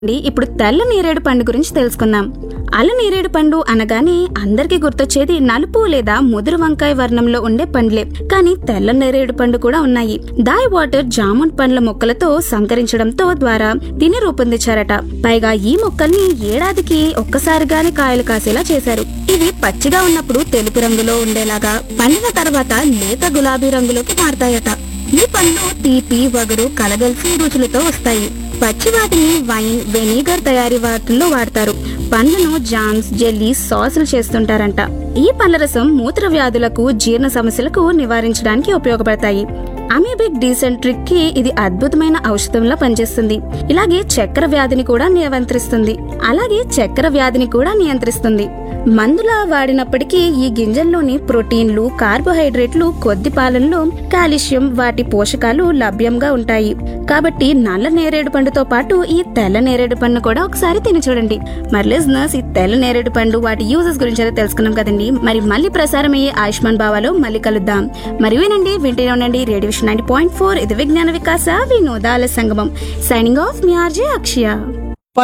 అండి, ఇప్పుడు తెల్ల నేరేడు పండు గురించి తెలుసుకుందాం అల్ల నేరేడు పండు అనగానే అందరికీ గుర్తొచ్చేది నలుపు లేదా ముదురు వంకాయ వర్ణంలో ఉండే పండ్లే కానీ తెల్ల నేరేడు పండు కూడా ఉన్నాయి దాయ్ వాటర్ జామున్ పండ్ల మొక్కలతో సంకరించడంతో ద్వారా దీన్ని రూపొందించారట పైగా ఈ మొక్కల్ని ఏడాదికి ఒక్కసారిగానే కాయలు కాసేలా చేశారు ఇవి పచ్చిగా ఉన్నప్పుడు తెలుపు రంగులో ఉండేలాగా పండిన తర్వాత లేత గులాబీ రంగులోకి మారతాయట ఈ పండ్లు తీపి వగరు కలగలిసి రుచులతో వస్తాయి పచ్చి వాటిని వైన్ వెనిగర్ తయారీ వాటిల్లో వాడతారు పండ్లను జామ్స్ జెల్లీ సాసులు చేస్తుంటారంట ఈ పండ్ల రసం మూత్ర వ్యాధులకు జీర్ణ సమస్యలకు నివారించడానికి ఉపయోగపడతాయి అమీబిక్ డీసెంట్రిక్ కి ఇది అద్భుతమైన ఔషధంలా పనిచేస్తుంది ఇలాగే చక్కెర వ్యాధిని కూడా నియంత్రిస్తుంది అలాగే చక్కెర వ్యాధిని కూడా నియంత్రిస్తుంది మందులా వాడినప్పటికీ ఈ గింజల్లోని ప్రోటీన్లు కార్బోహైడ్రేట్లు కొద్ది పాలనలో కాల్షియం వాటి పోషకాలు లభ్యంగా ఉంటాయి కాబట్టి నల్ల నేరేడు పండుతో పాటు ఈ తెల్ల నేరేడు పండు కూడా ఒకసారి తిని చూడండి మరి లిజనర్స్ ఈ తెల్ల నేరేడు పండు వాటి యూజెస్ గురించి అయితే తెలుసుకున్నాం కదండి మరి మళ్ళీ ప్రసారం అయ్యే ఆయుష్మాన్ బావాలో మళ్ళీ కలుద్దాం మరి వినండి వింటూనే ఉండండి రేడియో నైన్టీ పాయింట్ ఫోర్ ఇది విజ్ఞాన వికాస వినోదాల సంగమం సైనింగ్ ఆఫ్ మీ ఆర్జే అక్షయ